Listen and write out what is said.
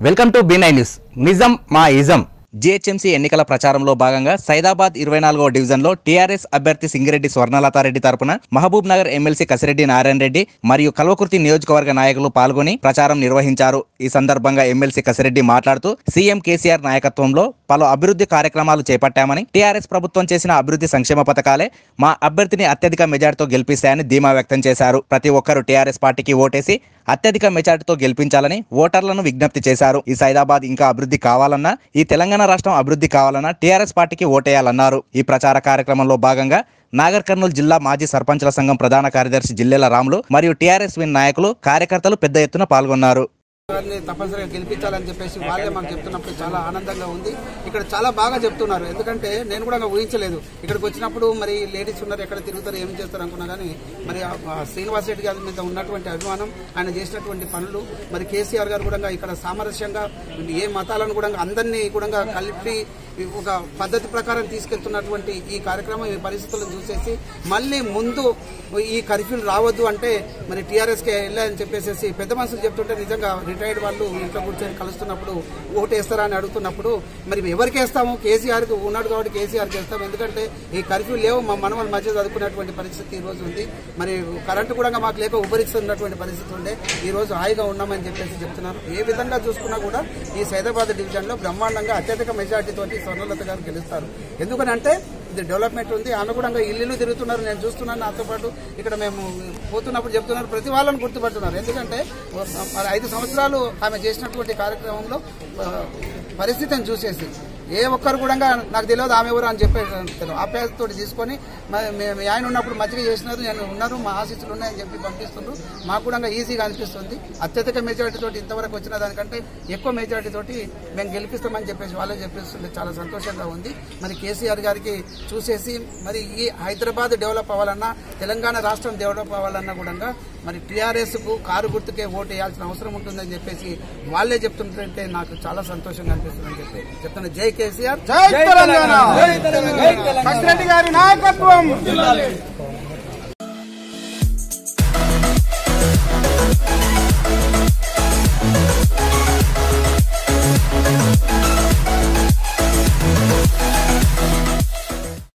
welcome to B nine news నిజం మా ism GHMC ఎన్నికల ప్రచారంలో భాగంగా సైదాబాద్ ఇరవై నాలుగో డివిజన్లో టీఆర్ఎస్ అభ్యర్థి సింగిరెడ్డి స్వర్ణలతారెడ్డి తరపున మహబూబ్ నగర్ ఎమ్మెల్సీ కసిరెడ్డి నారాయణ రెడ్డి మరియు కల్వకుర్తి నియోజకవర్గ నాయకులు పాల్గొని ప్రచారం నిర్వహించారు ఈ సందర్భంగా ఎమ్మెల్సీ కసిరెడ్డి మాట్లాడుతూ సీఎం కేసీఆర్ నాయకత్వంలో పలు అభివృద్ధి కార్యక్రమాలు చేపట్టామని టీఆర్ఎస్ ప్రభుత్వం చేసిన అభివృద్ధి సంక్షేమ పథకాలే మా అభ్యర్థిని అత్యధిక మెజార్టీతో గెలిపిస్తాయని ధీమా వ్యక్తం చేశారు ప్రతి ఒక్కరూ టీఆర్ఎస్ పార్టీకి ఓటేసి అత్యధిక మెజార్టీతో గెలిపించాలని ఓటర్లను విజ్ఞప్తి చేశారు ఈ సైదాబాద్ ఇంకా అభివృద్ధి కావాలన్నా ఈ తెలంగాణ రాష్ట్రం అభివృద్ధి కావాలన్నా టీఆర్ఎస్ పార్టీకి ఓటేయాలన్నారు ఈ ప్రచార కార్యక్రమంలో భాగంగా నాగర్ కర్నూలు జిల్లా మాజీ సర్పంచుల సంఘం ప్రధాన కార్యదర్శి జిల్లెల రాములు మరియు టీఆర్ఎస్ విన్ నాయకులు కార్యకర్తలు పెద్ద ఎత్తున పాల్గొన్నారు గారిని తప్పనిసరిగా గెలిపించాలని చెప్పేసి వాళ్ళే మాకు చెప్తున్నప్పుడు చాలా ఆనందంగా ఉంది ఇక్కడ చాలా బాగా చెప్తున్నారు ఎందుకంటే నేను కూడా ఊహించలేదు ఇక్కడికి వచ్చినప్పుడు మరి లేడీస్ ఉన్నారు ఎక్కడ తిరుగుతారు ఏం చేస్తారు అనుకున్నా కానీ మరి ఆ- ఆ శ్రీనివాస్ రెడ్డి గారి మీద ఉన్నటువంటి అభిమానం ఆయన చేసినటువంటి పనులు మరి కేసీఆర్ గారు కూడా ఇక్కడ సామరస్యంగా ఏ మతాలను కూడా అందరినీ కూడా కలిపి ఒక పద్ధతి ప్రకారం తీసుకెళ్తున్నటువంటి ఈ కార్యక్రమం ఈ పరిస్థితులను చూసేసి మళ్ళీ ముందు ఈ కర్ఫ్యూలు రావద్దు అంటే మరి టీఆర్ఎస్కి వెళ్ళాలని చెప్పేసి పెద్ద మనుషులు చెప్తుంటే నిజంగా రిటైర్డ్ వాళ్ళు ఇంట్లో కూర్చొని కలుస్తున్నప్పుడు ఓటు వేస్తారా అని అడుగుతున్నప్పుడు మరి ఎవరికి వేస్తాము కేసీఆర్కి ఉన్నాడు కాబట్టి కేసీఆర్కి వేస్తాం ఎందుకంటే ఈ కర్ఫ్యూ లేవు మా మనవల మధ్య చదువుకున్నటువంటి పరిస్థితి ఈ రోజు ఉంది మరి కరెంటు కూడా మాకు లేక ఉపరిస్తున్నటువంటి పరిస్థితి ఉండే ఈ రోజు హాయిగా ఉన్నామని చెప్పేసి చెప్తున్నారు ఏ విధంగా చూసుకున్నా కూడా ఈ సైదాబాద్ డివిజన్ లో బ్రహ్మాండంగా అత్యధిక మెజార్టీ తోటి స్వర్ణలత గారు గెలుస్తారు ఎందుకనంటే ఇది డెవలప్మెంట్ ఉంది ఆమె కూడా ఇల్లు తిరుగుతున్నారు నేను చూస్తున్నాను నాతో పాటు ఇక్కడ మేము పోతున్నప్పుడు చెప్తున్నారు ప్రతి వాళ్ళని గుర్తుపడుతున్నారు ఎందుకంటే మరి ఐదు సంవత్సరాలు ఆమె చేసినటువంటి కార్యక్రమంలో ఆ, పరిస్థితిని చూసేసి ఏ ఒక్కరు కూడా నాకు తెలియదు ఆమె ఎవరు అని చెప్పేసి ఆప్యాయతతో తీసుకొని మ- మేము ఆయన ఉన్నప్పుడు మజ్జిగ చేసినారు నేను ఉన్నారు మా ఆశీస్సులు ఉన్నాయని చెప్పి పంపిస్తున్నారు మాకు కూడా ఈజీగా అనిపిస్తుంది అత్యధిక మెజారిటీ తోటి ఇంతవరకు వచ్చిన దానికంటే ఎక్కువ మెజారిటీ తోటి మేము గెలిపిస్తామని చెప్పేసి వాళ్ళే చెప్పేస్తుంది చాలా సంతోషంగా ఉంది మరి కేసీఆర్ గారికి చూసేసి మరి ఈ హైదరాబాద్ డెవలప్ అవ్వాలన్నా తెలంగాణ రాష్ట్రం డెవలప్ అవ్వాలన్నా కూడా మరి టీఆర్ఎస్ కు కారు గుర్తుకే ఓటు వేయాల్సిన అవసరం ఉంటుందని చెప్పేసి వాళ్ళే చెప్తుంటే నాకు చాలా సంతోషంగా అనిపిస్తుందని చెప్పి చెప్తున్నా జై కేసీఆర్ జై తెలంగాణ కసిరెడ్డి గారి నాయకత్వం